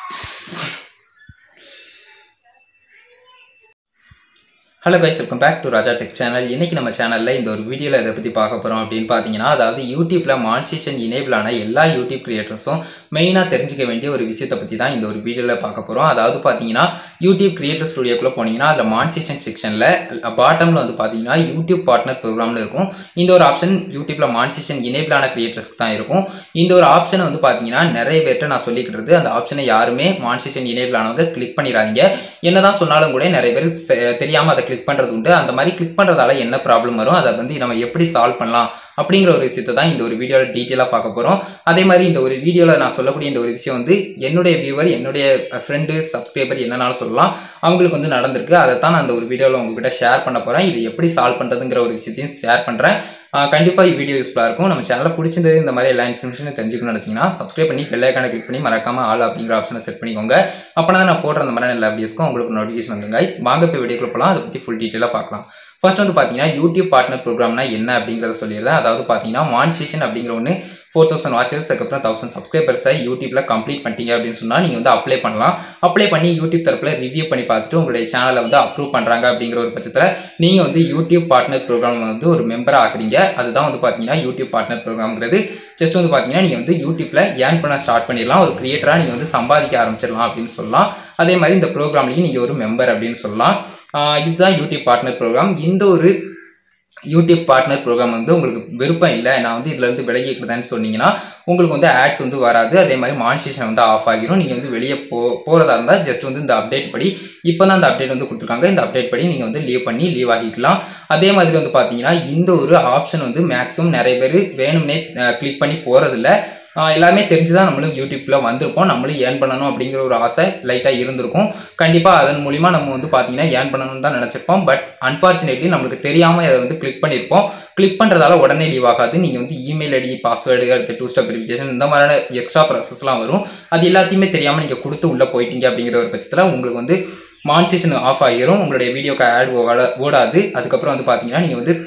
hello guys welcome back to Raja tech channel இன்னைக்கு நம்ம சேனலில் இந்த ஒரு வீடியோவில் இதை பற்றி பார்க்க போகிறோம் அப்படின்னு பார்த்தீங்கன்னா அதாவது யூடியூப்பில் மான்சேஷன் எனேபிள் ஆன எல்லா யூடியூப் கிரியேட்டர்ஸும் மெயினாக தெரிஞ்சுக்க வேண்டிய ஒரு விஷயத்தை பற்றி தான் இந்த ஒரு வீடியோவில் பார்க்க போகிறோம் அதாவது பார்த்தீங்கன்னா யூடியூப் கிரியேட்டர் ஸ்டுடியோக்குள்ளே போனீங்கன்னா அதில் மான்சேஷன் செக்ஷனில் பாட்டமில் வந்து பார்த்தீங்கன்னா யூடியூப் பார்ட்னர் ப்ரோக்ராம்னு இருக்கும் இந்த ஒரு ஆப்ஷன் யூடியூப்பில் மான்சேஷன் எனேபிள் ஆன கிரியேட்டர்ஸ்க்கு தான் இருக்கும் இந்த ஒரு ஆப்ஷனை வந்து பார்த்தீங்கன்னா நிறைய பேர்கிட்ட நான் சொல்லிக்கிறது அந்த ஆப்ஷனை யாருமே மான்சேஷன் எனேபிள் ஆனவங்க கிளிக் பண்ணிடாதீங்க என்னதான் சொன்னாலும் கூட நிறைய பேர் செ- தெரியாம அதை கிளிக் பண்றது உண்டு அந்த மாதிரி கிளிக் பண்றதால என்ன ப்ராப்ளம் வரும் அதை வந்து நம்ம எப்படி சால்வ் பண்ணலாம் அப்படிங்கிற ஒரு விஷயத்தை தான் இந்த ஒரு வீடியோவில் டீட்டெயிலாக பார்க்க போகிறோம் அதே மாதிரி இந்த ஒரு வீடியோவில் நான் சொல்லக்கூடிய இந்த ஒரு விஷயம் வந்து என்னுடைய வியூவர் என்னுடைய ஃப்ரெண்டு சப்ஸ்கிரைபர் என்னன்னாலும் சொல்லலாம் அவங்களுக்கு வந்து நடந்திருக்கு அதை தான் நான் அந்த ஒரு வீடியோவில் உங்ககிட்ட ஷேர் பண்ண போகிறேன் இது எப்படி சால்வ் பண்ணுறதுங்கிற ஒரு விஷயத்தையும் ஷேர் பண்ணுறேன் கண்டிப்பாக வீடியோ யூஸ்ஃபுல்லாக இருக்கும் நம்ம சேனலில் பிடிச்சிருந்தது இந்த மாதிரி எல்லா இன்ஃபர்மேஷனும் தெரிஞ்சுக்கணும்னு நினச்சிங்கன்னா சப்ஸ்கிரைப் பண்ணி பெல் ஐக்கானை கிளிக் பண்ணி மறக்காம ஆல் அப்படிங்கிற ஆப்ஷனை செட் பண்ணிக்கோங்க அப்போ தான் நான் போடுற அந்த மாதிரி எல்லா வீடியோஸ்க்கும் உங்களுக்கு நோட்டிஃபிகேஷன் வந்து guys வாங்க இப்போ வீடியோக்குள்ள போகலாம் அதை பற்றி ஃபுல் டீட்டெயிலாக பார்க்கலாம் ஃபர்ஸ்ட் வந்து பார்த்தீங்கன்னா யூடியூப் பார்ட்னர் ப்ரோக்ராம்னா என்ன அப்படிங்கிறத சொல்லிடுறேன் அதாவது பார்த்தீங்கன்னா மான்சேஷன் அப்படிங்கிற ஒன்று ஃபோர் தௌசண்ட் வாட்சர்ஸ் அதுக்கப்புறம் தௌசண்ட் சப்ஸ்கிரைபர்ஸை யூடியூப்ல கம்ப்ளீட் பண்ணிட்டீங்க அப்படின்னு சொன்னால் நீங்கள் வந்து அப்ளை பண்ணலாம் அப்ளை பண்ணி யூடியூப் தரப்பில் ரிவ்யூ பண்ணி பார்த்துட்டு உங்களுடைய சேனலை வந்து அப்ரூவ் பண்ணுறாங்க அப்படிங்கிற ஒரு பட்சத்தில் நீங்கள் வந்து யூடியூப் பார்ட்னர் ப்ரோக்ராம் வந்து ஒரு மெம்பராக ஆக்குறீங்க அதுதான் வந்து பார்த்தீங்கன்னா யூடியூப் பார்ட்னர் ப்ரோக்ராம்ங்கிறது ஜஸ்ட் வந்து பார்த்தீங்கன்னா நீங்கள் வந்து யூடியூப்ல ஏர்ன் பண்ண ஸ்டார்ட் பண்ணிடலாம் ஒரு கிரியேட்டராக நீங்கள் வந்து சம்பாதிக்க ஆரம்பிச்சிடலாம் அப்படின்னு சொல்லலாம் அதே மாதிரி இந்த ப்ரோக்ராம்லேயும் நீங்கள் ஒரு மெம்பர் அப்படின்னு சொல்லலாம் ஆஹ் இதுதான் யூடியூப் பார்ட்னர் ப்ரோக்ராம் இந்த ஒரு யூடியூப் பார்ட்னர் ப்ரோக்ராம் வந்து உங்களுக்கு விருப்பம் இல்லை நான் வந்து இதுல இருந்து விலகிக்கிறதான்னு சொன்னீங்கன்னா உங்களுக்கு வந்து ஆட்ஸ் வந்து வராது அதே மாதிரி மானிட்டேஷன் வந்து ஆஃப் ஆகிரும் நீங்கள் வந்து வெளியே போ போகிறதா இருந்தால் ஜஸ்ட் வந்து இந்த அப்டேட் படி இப்போ தான் இந்த அப்டேட் வந்து கொடுத்துருக்காங்க இந்த அப்டேட் படி நீங்கள் வந்து லீவ் பண்ணி லீவ் ஆகிக்கலாம் அதே மாதிரி வந்து பார்த்தீங்கன்னா இந்த ஒரு ஆப்ஷன் வந்து மேக்ஸிமம் நிறைய பேர் வேணும்னே கிளிக் பண்ணி போகிறதில்ல ஆஹ் எல்லாமே தெரிஞ்சு தான் நம்மளும் யூடியூப்ல வந்திருப்போம் நம்மளும் ஏர்ன் பண்ணணும் அப்படிங்கிற ஒரு ஆசை லைட்டாக இருந்திருக்கும் கண்டிப்பாக அதன் மூலிமா நம்ம வந்து பார்த்தீங்கன்னா ஏர்ன் பண்ணணும்னு தான் நினச்சிருப்போம் பட் அன்ஃபார்ச்சுனேட்லி நம்மளுக்கு தெரியாமல் அதை வந்து கிளிக் பண்ணியிருப்போம் கிளிக் பண்ணுறதால உடனே லீவ் ஆகாது நீங்கள் வந்து இமெயில் ஐடி பாஸ்வேர்டு அடுத்து டூ ஸ்டெப் வெரிஃபிகேஷன் இந்த மாதிரியான எக்ஸ்ட்ரா ப்ராசஸ்லாம் வரும் அது எல்லாத்தையுமே தெரியாமல் நீங்கள் கொடுத்து உள்ளே போயிட்டீங்க அப்படிங்கிற ஒரு பட்சத்தில் உங்களுக்கு வந்து மான்சேஷன் ஆஃப் ஆகிரும் உங்களுடைய வீடியோக்கு ஆட் ஓடாது அதுக்கப்புறம் வந்து பார்த்தீங்கன்னா நீங்கள் வந்து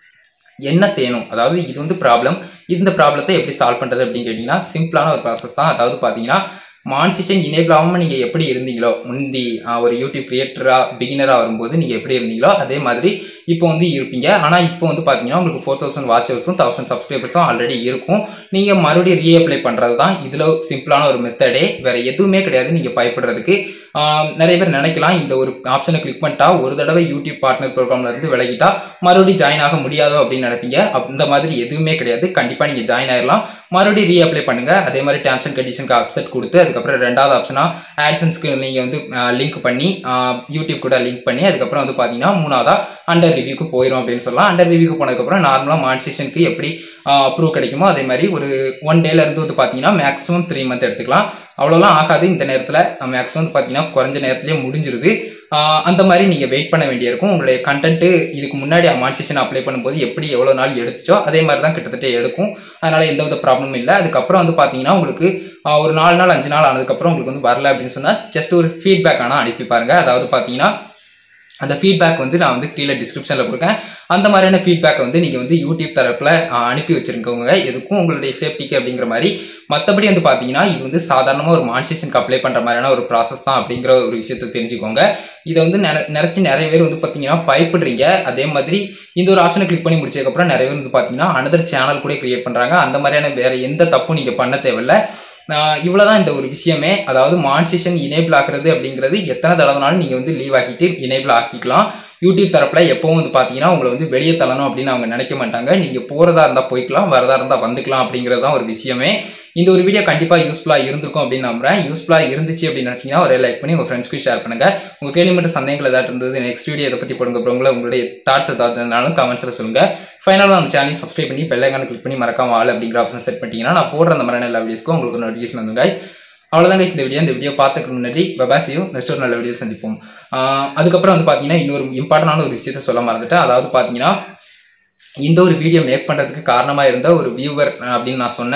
என்ன செய்யணும் அதாவது இது வந்து ப்ராப்ளம் இந்த ப்ராப்ளத்தை எப்படி சால்வ் பண்ணுறது அப்படின்னு கேட்டிங்கன்னா சிம்பிளான ஒரு ப்ராசஸ் தான் அதாவது பார்த்தீங்கன்னா மான்சேஷன் இனேபிள் ஆகாமல் நீங்கள் எப்படி இருந்தீங்களோ முந்தி ஆஹ், ஒரு யூடியூப் கிரியேட்டராக பிகினராக வரும்போது நீங்கள் எப்படி இருந்தீங்களோ அதே மாதிரி இப்போ வந்து இருப்பீங்க ஆனால் இப்போ வந்து பார்த்தீங்கன்னா உங்களுக்கு ஃபோர் தௌசண்ட் வாட்சர்ஸும் தௌசண்ட் சப்ஸ்கிரைபர்ஸும் ஆல்ரெடி இருக்கும் நீங்கள் மறுபடியும் ரீஅப்ளை பண்ணுறது தான் இதில் சிம்பிளான ஒரு மெத்தடே வேறு எதுவுமே கிடையாது நீங்கள் பயப்படுறதுக்கு ஆஹ், நிறைய பேர் நினைக்கலாம் இந்த ஒரு ஆப்ஷனை கிளிக் பண்ணிட்டா ஒரு தடவை யூடியூப் பார்ட்னர் ப்ரோக்ராம்ல இருந்து விலகிட்டா மறுபடியும் ஜாயின் ஆக முடியாதோ அப்படின்னு நினைப்பீங்க அப்~ இந்த மாதிரி எதுவுமே கிடையாது கண்டிப்பாக நீங்கள் ஜாயின் ஆயிடலாம் மறுபடியும் ரீஅப்ளை பண்ணுங்க அதே மாதிரி டேர்ம்ஸ் அண்ட் கண்டிஷனுக்கு அப்செட் கொடுத்து அதுக்கப்புறம் ரெண்டாவது ஆப்ஷனாக ஆட்சன்ஸ்க்கு நீங்கள் வந்து லிங்க் பண்ணி ஆஹ், யூடியூப் கூட லிங்க் பண்ணி அதுக்கப்புறம் வந்து பார்த்தீங்கன்னா மூணாவதா அண்டர் ரிவ்யூக்கு போயிடும் அப்படின்னு சொல்லலாம் அண்டர் ரிவ்யூக்கு போனதுக்கப்புறம் நார்மலாக மான்சேஷனுக்கு எப்படி அப்ரூவ் கிடைக்குமோ அதே மாதிரி ஒரு ஒன் டேல இருந்து வந்து பார்த்தீங்கன்னா மேக்ஸிமம் த்ரீ மந்த் எடுத்துக்கலாம் அவ்வளோலாம் ஆகாது இந்த நேரத்தில் மேக்ஸிமம் வந்து பார்த்தீங்கன்னா குறைஞ்ச நேரத்திலேயே முடிஞ்சிருது ஆஹ் அந்த மாதிரி நீங்கள் வெயிட் பண்ண வேண்டியிருக்கும் உங்களுடைய கண்டென்ட்டு இதுக்கு முன்னாடி மான்சேஷன் அப்ளை பண்ணும்போது எப்படி எவ்வளோ நாள் எடுத்துச்சோ அதே மாதிரி தான் கிட்டத்தட்ட எடுக்கும் அதனால் எந்த வித ப்ராப்ளமும் இல்லை அதுக்கப்புறம் வந்து பார்த்தீங்கன்னா உங்களுக்கு ஆஹ் ஒரு நாலு நாள் அஞ்சு நாள் ஆனதுக்கப்புறம் உங்களுக்கு வந்து வரல அப்படின்னு சொன்னால் ஜஸ்ட் ஒரு ஃபீட்பேக் ஆனால் அனுப்பி பாருங்க அதாவது பார்த்தீங்கன்னா அந்த ஃபீட்பேக் வந்து நான் வந்து கீழே டிஸ்கிரிப்ஷனில் கொடுக்கேன் அந்த மாதிரியான ஃபீட்பேக்கை வந்து நீங்கள் வந்து யூடியூப் தரப்பில் ஆஹ், அனுப்பி வச்சிருக்கவங்க எதுக்கும் உங்களுடைய சேஃப்டிக்கு அப்படிங்கிற மாதிரி மற்றபடி வந்து பார்த்தீங்கன்னா இது வந்து சாதாரணமாக ஒரு மான்சேஷனுக்கு அப்ளை பண்ணுற மாதிரியான ஒரு ப்ராசஸ் தான் அப்படிங்கிற ஒரு விஷயத்தை தெரிஞ்சுக்கோங்க இதை வந்து நிற நிறச்சி நிறைய பேர் வந்து பார்த்தீங்கன்னா பயப்படுறீங்க அதே மாதிரி இந்த ஒரு ஆப்ஷனை கிளிக் பண்ணி முடிச்சதுக்கப்புறம் நிறைய பேர் வந்து பார்த்தீங்கன்னா அனதர் சேனல் கூட கிரியேட் பண்ணுறாங்க அந்த மாதிரியான வேற எந்த தப்பும் நீங்கள் பண்ண தேவையில்ல நான் இவ்வளோதான் இந்த ஒரு விஷயமே அதாவது மான்சேஷன் இனேபிள் ஆக்குறது அப்படிங்கிறது எத்தனை தடவைனாலும் நீங்கள் வந்து லீவ் ஆக்கிட்டு இனேபிள் ஆக்கிக்கலாம் யூடியூப் தரப்பில் எப்பவும் வந்து பார்த்தீங்கன்னா உங்களை வந்து வெளியே தள்ளணும் அப்படின்னு அவங்க நினைக்க மாட்டாங்க நீங்கள் போகிறதா இருந்தால் போய்க்கலாம் வரதா இருந்தால் வந்துக்கலாம் அப்படிங்கிறது தான் ஒரு விஷயமே இந்த ஒரு வீடியோ கண்டிப்பாக யூஸ்ஃபுல்லாக இருந்திருக்கும் அப்படின்னு நம்புறேன் யூஸ்ஃபுல்லாக இருந்துச்சு அப்படின்னு நினச்சிங்கன்னா ஒரு லைக் பண்ணி உங்கள் ஃப்ரெண்ட்ஸ்க்கு ஷேர் பண்ணுங்கள் உங்கள் கேள்வி மட்டும் சந்தேகங்கள் ஏதாவது இருந்தது நெக்ஸ்ட் வீடியோ இதை பற்றி போடுங்க அப்புறம் உங்களுடைய தாட்ஸ் ஏதாவது இருந்தாலும் கமெண்ட்ஸில் சொல்லுங்கள் ஃபைனலாக நம்ம சேனலை சப்ஸ்கிரைப் பண்ணி பெல்லைக்கான கிளிக் பண்ணி மறக்காம ஆள் அப்படிங்கிற ஆப்ஷன் செட் பண்ணிட்டீங்கன்னா நான் போடுற அந்த மாதிரியான எல்லா வீடியோஸ்க்கும் உங்களுக்கு நோட்டிஃபிகேஷன் வந்து guys அவ்வளோதான் guys இந்த வீடியோ இந்த வீடியோ பார்த்துக்கு முன்னாடி பபாசியோ நெக்ஸ்ட் ஒரு நல்ல வீடியோ சந்திப்போம் ஆஹ் அதுக்கப்புறம் வந்து பார்த்தீங்கன்னா இன்னொரு இம்பார்ட்டண்டான ஒரு விஷயத்த சொல்ல மறந்துட்டேன் அதாவது பார்த்தீங்கன்னா இந்த ஒரு வீடியோ மேக் பண்ணுறதுக்கு காரணமாக இருந்த ஒரு வியூவர் அப்படின்னு நான் சொன்னேன்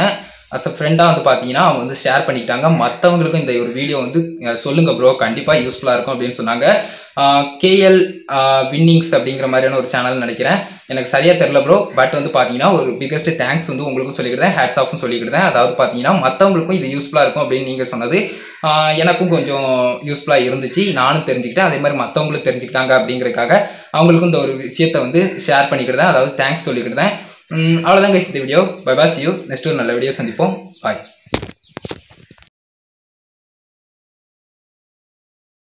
அஸ் அ ஃப்ரெண்டாக வந்து பார்த்தீங்கன்னா அவங்க வந்து ஷேர் பண்ணிக்கிட்டாங்க மற்றவங்களுக்கும் இந்த ஒரு வீடியோ வந்து அஹ், சொல்லுங்க ப்ரோ கண்டிப்பாக யூஸ்ஃபுல்லாக இருக்கும் அப்படின்னு சொன்னாங்க கேஎல் வின்னிங்ஸ் அப்படிங்கிற மாதிரியான ஒரு சேனல் நினைக்கிறேன் எனக்கு சரியாக தெரில ப்ரோ பட் வந்து பார்த்தீங்கன்னா ஒரு பிக்கஸ்ட் தேங்க்ஸ் வந்து உங்களுக்கும் சொல்லிக்கிட்டேன் ஹேட்ஸ் ஆஃப்னு சொல்லிக்கிட்டேன் அதாவது பார்த்தீங்கன்னா மற்றவங்களுக்கும் இது யூஸ்ஃபுல்லாக இருக்கும் அப்படின்னு நீங்கள் சொன்னது ஆஹ், எனக்கும் கொஞ்சம் யூஸ்ஃபுல்லாக இருந்துச்சு நானும் தெரிஞ்சுக்கிட்டேன் அதே மாதிரி மற்றவங்களும் தெரிஞ்சுக்கிட்டாங்க அப்படிங்கிறதுக்காக அவங்களுக்கும் இந்த ஒரு விஷயத்தை வந்து ஷேர் பண்ணிக்கிட்டேன் அதாவது தேங்க்ஸ் சொல்லிக்கிட்டேன் அவ்வளோதான் கைஸ் இந்த video bye pass you next ஒரு நல்ல வீடியோ சந்திப்போம் பாய்